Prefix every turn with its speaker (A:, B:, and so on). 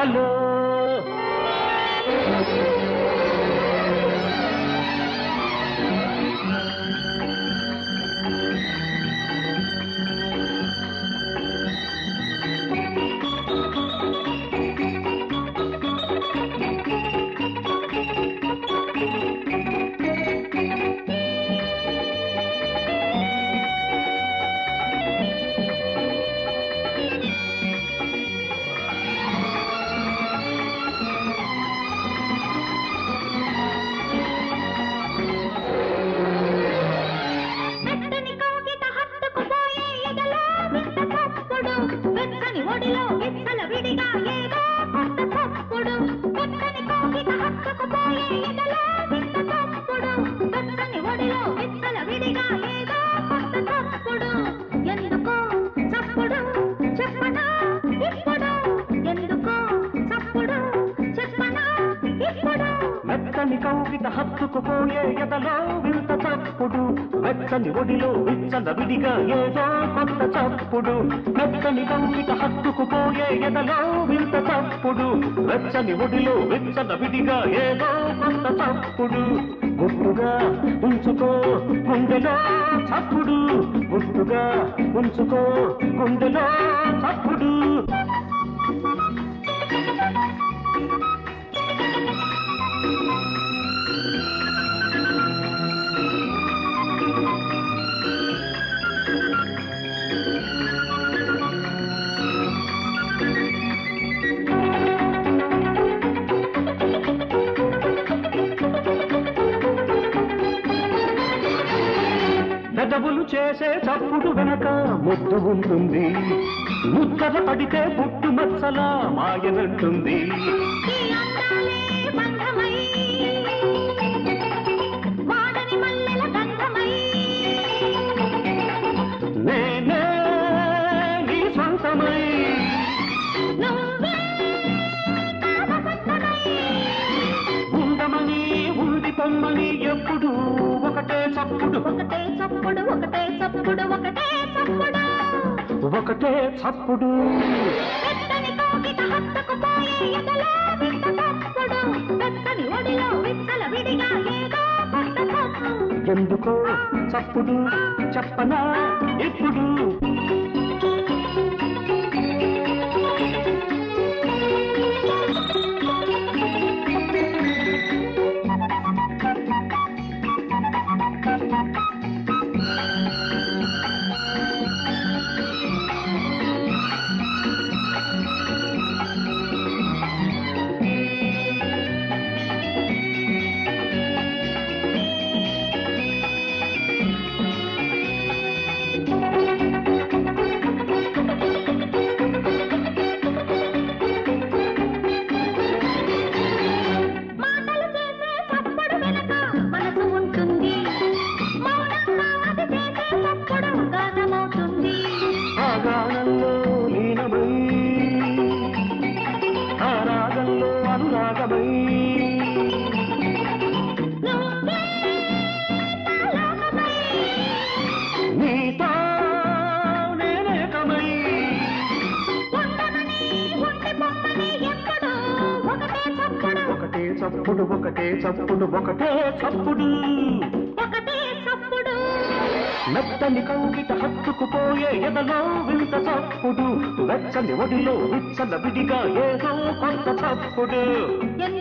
A: hello
B: మెత్తని కౌగిట హత్తుకుపోయే ఎదలో వింత చప్పుడు వెచ్చని ఒడిలో విచ్చల విడిగా ఏదో కొత్త చప్పుడు మెత్తని కౌగిట హత్తుకుపోయే ఎదలో వింత చప్పుడు వెచ్చని ఒడిలో విచ్చల విడిగా ఏదో కొత్త చప్పుడు ఎందుకో చప్పుడు చెప్పనా ఇప్పుడు ఎందుకో చప్పుడు చెప్పనా ఇప్పుడు
A: మెత్తని కౌగిట హత్తుకుపోయే ఎదలో వింత చప్పుడు వెచ్చని ఒడిలో విచ్చల విడిగా ఏదో కొత్త చప్పుడు మెత్తని కౌగిట హత్తుకుపోయే ఎదలో వింత చప్పుడు వెచ్చని ఒడిలో విచ్చల విడిగా ఏదో కొత్త చప్పుడు గుట్టుగా ఉంచుకో గుండెలో చప్పుడు గుట్టుగా ఉంచుకో గుండెలో చప్పుడు పెదవులు చేసే చప్పుడు వెనక ముద్దు ఉంటుంది ముద్దర పడితే పుట్టు మచ్చలా మాయనంటుంది
B: ఈ అందాలే బంధమై వాడని మల్లెల గంధమై
A: నేనే నీ సొంతమై
B: నువ్వే నా వసంతమై
A: ఉండమని ఉండి పొమ్మని ఎప్పుడు ఒకటే చప్పుడు
B: ఒకటే చప్పుడు ఒకటే చప్పుడు ఒకటే చప్పుడు
A: ఒకటే చప్పుడు
B: పెద్దని కోకిట హత్తుకుపోయే ఎదలో వింత తప్పుడు పెద్దని ఒడిలో విచ్చల విడిగా ఏదో కొత్త చప్పుడు
A: ఎందుకో చప్పుడు చెప్పనా ఎప్పుడు
B: మాటలు చేసే చప్పుడు వెనక మనసు ఉంటుంది మౌనంగా అది చేసే చప్పుడు గానమవుతుంది
A: ఆ గానంలో లీనమై ఆ రాగంలో అనురాగమై
B: నువ్వే నా లోకమై
A: నీతో నేనేకమై
B: ఉండమని ఉండి పొమ్మని ఎప్పుడు ఒకటే చప్పుడు
A: ఒకటే చప్పుడు ఒకటే చప్పుడు ఒకటే చప్పుడు
B: ఒకటే చప్పుడు
A: మెత్తని కౌగిట హత్తుకుపోయే ఎదలో వింత చప్పుడు వెచ్చని ఒడిలో విచ్చల విడిగా ఏదో కొత్త చప్పుడు
B: ఎందుకో